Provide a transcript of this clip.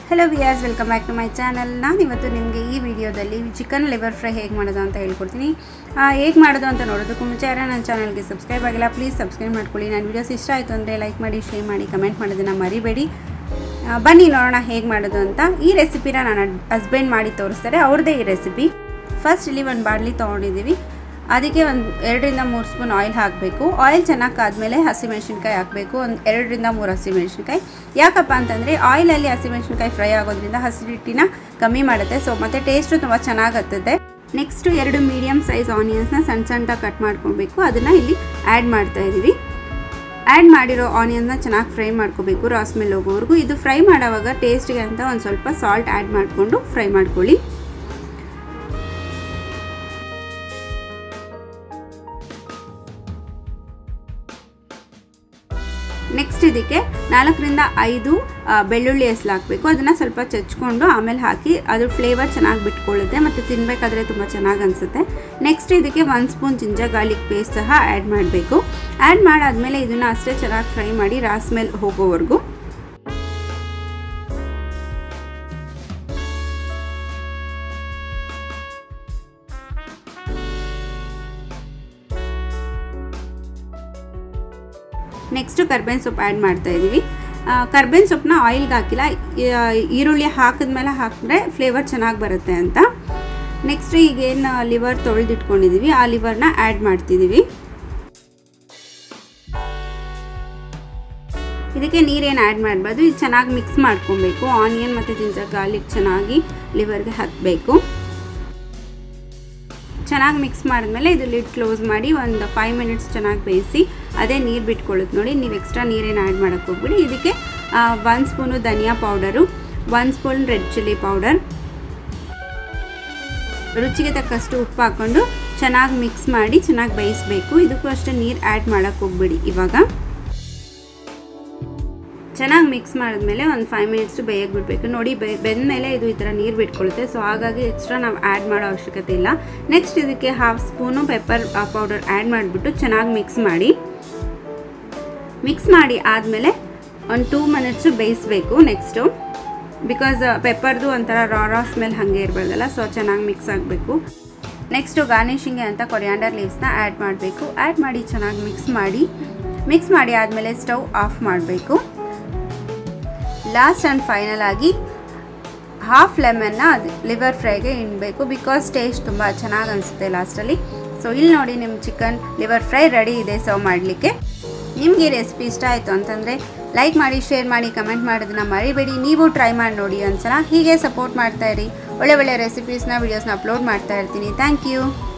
hello viewers welcome back to my channel ನಾನು ಇವತ್ತು ನಿಮಗೆ ಈ ವಿಡಿಯೋದಲ್ಲಿ ಚಿಕನ್ ಲಿವರ್ ಫ್ರೈ ಹೇಗೆ ಮಾಡೋದು ಅಂತ ಹೇಳ್ಕೊಡ್ತೀನಿ ಹೇಗೆ ಮಾಡೋದು ಅಂತ ನೋಡೋದಕ್ಕೂ ಮುಂಚೆ ಯಾರು ನನ್ನ ಚಾನಲ್ಗೆ ಸಬ್ಸ್ಕ್ರೈಬ್ ಆಗಿಲ್ಲ ಪ್ಲೀಸ್ ಸಬ್ಸ್ಕ್ರೈಬ್ ಮಾಡ್ಕೊಳ್ಳಿ ನನ್ನ ವೀಡಿಯೋಸ್ ಇಷ್ಟ ಆಯಿತು ಅಂದರೆ ಲೈಕ್ ಮಾಡಿ ಶೇರ್ ಮಾಡಿ ಕಮೆಂಟ್ ಮಾಡೋದನ್ನು ಮರಿಬೇಡಿ ಆ, ಬನ್ನಿ ನೋಡೋಣ ಹೇಗೆ ಮಾಡೋದು ಅಂತ ಈ ರೆಸಿಪಿನ ನನ್ನ ಹಸ್ಬೆಂಡ್ ಮಾಡಿ ತೋರಿಸ್ತಾರೆ ಅವ್ರದ್ದೇ ಈ ರೆಸಿಪಿ ಫಸ್ಟ್ ಇಲ್ಲಿ ಒಂದು ಬಾಣಲಿ ತೊಗೊಂಡಿದ್ದೀವಿ ಅದಕ್ಕೆ ಒಂದು ಎರಡರಿಂದ ಮೂರು ಸ್ಪೂನ್ ಆಯಿಲ್ ಹಾಕಬೇಕು ಆಯಿಲ್ ಚೆನ್ನಾಗಿ ಕಾದ್ಮೇಲೆ ಹಸಿಮೆಣ್ಸಿನ್ಕಾಯಿ ಹಾಕಬೇಕು ಒಂದು ಎರಡರಿಂದ ಮೂರು ಹಸಿಮೆಣ್ಸಿನ್ಕಾಯಿ ಯಾಕಪ್ಪ ಅಂತಂದರೆ ಆಯಿಲಲ್ಲಿ ಹಸಿಮೆಣ್ಸಿನ್ಕಾಯಿ ಫ್ರೈ ಆಗೋದ್ರಿಂದ ಹಸಿಟ್ಟಿನ ಕಮ್ಮಿ ಮಾಡುತ್ತೆ ಸೊ ಮತ್ತು ಟೇಸ್ಟು ತುಂಬ ಚೆನ್ನಾಗತ್ತದೆ ನೆಕ್ಸ್ಟು ಎರಡು ಮೀಡಿಯಮ್ ಸೈಜ್ ಆನಿಯನ್ಸ್ನ ಸಣ್ಣ ಸಣ್ಣದಾಗಿ ಕಟ್ ಮಾಡ್ಕೊಬೇಕು ಅದನ್ನು ಇಲ್ಲಿ ಆ್ಯಡ್ ಮಾಡ್ತಾ ಇದ್ದೀವಿ ಆ್ಯಡ್ ಮಾಡಿರೋ ಆನಿಯನ್ನ ಚೆನ್ನಾಗಿ ಫ್ರೈ ಮಾಡ್ಕೋಬೇಕು ರಾ ಸ್ಮೆಲ್ ಹೋಗೋವರೆಗೂ ಇದು ಫ್ರೈ ಮಾಡೋವಾಗ ಟೇಸ್ಟ್ಗೆ ಅಂತ ಒಂದು ಸ್ವಲ್ಪ ಸಾಲ್ಟ್ ಆ್ಯಡ್ ಮಾಡಿಕೊಂಡು ಫ್ರೈ ಮಾಡ್ಕೊಳ್ಳಿ ನೆಕ್ಸ್ಟ್ ಇದಕ್ಕೆ ನಾಲ್ಕರಿಂದ ಐದು ಆ, ಬೆಳ್ಳುಳ್ಳಿ ಹೆಸಲು ಹಾಕಬೇಕು ಅದನ್ನು ಸ್ವಲ್ಪ ಚಚ್ಕೊಂಡು ಆಮೇಲೆ ಹಾಕಿ ಅದು ಫ್ಲೇವರ್ ಚೆನ್ನಾಗಿ ಬಿಟ್ಕೊಳ್ಳುತ್ತೆ ಮತ್ತು ತಿನ್ನಬೇಕಾದ್ರೆ ತುಂಬ ಚೆನ್ನಾಗಿ ಅನಿಸುತ್ತೆ ನೆಕ್ಸ್ಟ್ ಇದಕ್ಕೆ ಒಂದು ಸ್ಪೂನ್ ಜಿಂಜರ್ ಗಾರ್ಲಿಕ್ ಪೇಸ್ಟ್ ಸಹ ಆ್ಯಡ್ ಮಾಡಬೇಕು ಆ್ಯಡ್ ಮಾಡಾದ್ಮೇಲೆ ಇದನ್ನು ಅಷ್ಟೇ ಚೆನ್ನಾಗಿ ಫ್ರೈ ಮಾಡಿ ರಾಸ್ ಮೇಲೆ ಹೋಗೋವರೆಗೂ ನೆಕ್ಸ್ಟು ಕರ್ಬೇವಿನ ಸೊಪ್ಪು ಆ್ಯಡ್ ಮಾಡ್ತಾ ಇದ್ದೀವಿ ಕರ್ಬೇವಿನ ಸೊಪ್ಪನ್ನ ಆಯಿಲ್ಗೆ ಹಾಕಿಲ್ಲ ಈ- ಈರುಳ್ಳಿ ಹಾಕಿದ್ಮೇಲೆ ಹಾಕಿದ್ರೆ ಫ್ಲೇವರ್ ಚೆನ್ನಾಗಿ ಬರುತ್ತೆ ಅಂತ ನೆಕ್ಸ್ಟ್ ಈಗೇನು ಲಿವರ್ ತೊಳೆದಿಟ್ಕೊಂಡಿದ್ದೀವಿ ಆ ಲಿವರ್ನ ಆ್ಯಡ್ ಮಾಡ್ತಿದ್ದೀವಿ ಇದಕ್ಕೆ ನೀರೇನು ಆ್ಯಡ್ ಮಾಡಬಾರ್ದು ಇದು ಚೆನ್ನಾಗಿ ಮಿಕ್ಸ್ ಮಾಡ್ಕೊಬೇಕು ಆನಿಯನ್ ಮತ್ತು ಜಿಂಜರ್ ಗಾರ್ಲಿಕ್ ಚೆನ್ನಾಗಿ ಲಿವರ್ಗೆ ಹತ್ತಬೇಕು ಚೆನ್ನಾಗಿ ಮಿಕ್ಸ್ ಮಾಡಿದ್ಮೇಲೆ ಇದು ಲಿಡ್ ಕ್ಲೋಸ್ ಮಾಡಿ ಒಂದು ಫೈವ್ ಮಿನಿಟ್ಸ್ ಚೆನ್ನಾಗಿ ಬೇಯಿಸಿ ಅದೇ ನೀರು ಬಿಟ್ಕೊಳ್ಳುತ್ತೆ ನೋಡಿ ನೀವು ಎಕ್ಸ್ಟ್ರಾ ನೀರೇನು ಆ್ಯಡ್ ಮಾಡೋಕ್ಕೆ ಹೋಗ್ಬಿಡಿ ಇದಕ್ಕೆ ಒಂದು ಸ್ಪೂನು ಧನಿಯಾ ಪೌಡರು ಒಂದು ಸ್ಪೂನ್ ರೆಡ್ ಚಿಲ್ಲಿ ಪೌಡರ್ ರುಚಿಗೆ ತಕ್ಕಷ್ಟು ಉಪ್ಪು ಹಾಕ್ಕೊಂಡು ಚೆನ್ನಾಗಿ ಮಿಕ್ಸ್ ಮಾಡಿ ಚೆನ್ನಾಗಿ ಬೇಯಿಸಬೇಕು ಇದಕ್ಕೂ ಅಷ್ಟೇ ನೀರು ಆ್ಯಡ್ ಮಾಡೋಕ್ಕೆ ಹೋಗ್ಬಿಡಿ ಇವಾಗ ಚೆನ್ನಾಗಿ ಮಿಕ್ಸ್ ಮಾಡಿದ್ಮೇಲೆ ಒಂದು ಫೈವ್ ಮಿನಿಟ್ಸು ಬೇಯಕ್ಕೆ ಬಿಡಬೇಕು ನೋಡಿ ಬೆ ಬೆಂದಮೇಲೆ ಇದು ಈ ಥರ ನೀರು ಬಿಟ್ಕೊಳ್ಳುತ್ತೆ ಸೊ ಹಾಗಾಗಿ ಎಕ್ಸ್ಟ್ರಾ ನಾವು ಆ್ಯಡ್ ಮಾಡೋ ಅವಶ್ಯಕತೆ ಇಲ್ಲ ನೆಕ್ಸ್ಟ್ ಇದಕ್ಕೆ half spoon pepper powder add ಮಾಡಿಬಿಟ್ಟು ಚೆನ್ನಾಗಿ ಮಿಕ್ಸ್ ಮಾಡಿ ಮಿಕ್ಸ್ ಮಾಡಿ ಆದಮೇಲೆ ಒಂದು ಟೂ ಮಿನಿಟ್ಸು ಬೇಯಿಸಬೇಕು ನೆಕ್ಸ್ಟು ಬಿಕಾಸ್ ಪೆಪ್ಪರ್ದು ಒಂಥರ ರಾ ರಾ ಸ್ಮೆಲ್ ಹಾಗೆ ಇರಬಾರ್ದಲ್ಲ ಸೊ ಚೆನ್ನಾಗಿ ಮಿಕ್ಸ್ ಆಗಬೇಕು ನೆಕ್ಸ್ಟು ಗಾರ್ನಿಷಿಂಗ್ಗೆ ಅಂತ ಕೊರಿಯಾಂಡರ್ ಲೀವ್ಸ್ನ ಆ್ಯಡ್ ಮಾಡಬೇಕು ಆ್ಯಡ್ ಮಾಡಿ ಚೆನ್ನಾಗಿ ಮಿಕ್ಸ್ ಮಾಡಿ ಮಿಕ್ಸ್ ಮಾಡಿ ಆದಮೇಲೆ ಸ್ಟವ್ ಆಫ್ ಮಾಡಬೇಕು ಲಾಸ್ಟ್ ಆ್ಯಂಡ್ ಫೈನಲ್ ಆಗಿ ಹಾಫ್ ಲೆಮನ್ನ ಅದು ಲಿವರ್ ಫ್ರೈಗೆ ಇಡಬೇಕು ಬಿಕಾಸ್ ಟೇಸ್ಟ್ ತುಂಬ ಚೆನ್ನಾಗಿ ಅನಿಸುತ್ತೆ ಲಾಸ್ಟಲ್ಲಿ ಸೊ ಇಲ್ಲಿ ನೋಡಿ ನಿಮ್ಮ ಚಿಕನ್ ಲಿವರ್ ಫ್ರೈ ರೆಡಿ ಇದೆ ಸರ್ವ್ ಮಾಡಲಿಕ್ಕೆ ನಿಮಗೆ ಈ ರೆಸಿಪಿ ಇಷ್ಟ ಆಯಿತು ಅಂತಂದರೆ ಲೈಕ್ ಮಾಡಿ ಶೇರ್ ಮಾಡಿ ಕಮೆಂಟ್ ಮಾಡೋದನ್ನ ಮರಿಬೇಡಿ ನೀವು ಟ್ರೈ ಮಾಡಿ ನೋಡಿ ಒಂದ್ಸಲ ಹೀಗೆ ಸಪೋರ್ಟ್ ಮಾಡ್ತಾ ಇರಿ ಒಳ್ಳೆ ಒಳ್ಳೆ ರೆಸಿಪೀಸ್ನ ವೀಡಿಯೋಸ್ನ ಅಪ್ಲೋಡ್ ಮಾಡ್ತಾ ಇರ್ತೀನಿ ಥ್ಯಾಂಕ್ ಯು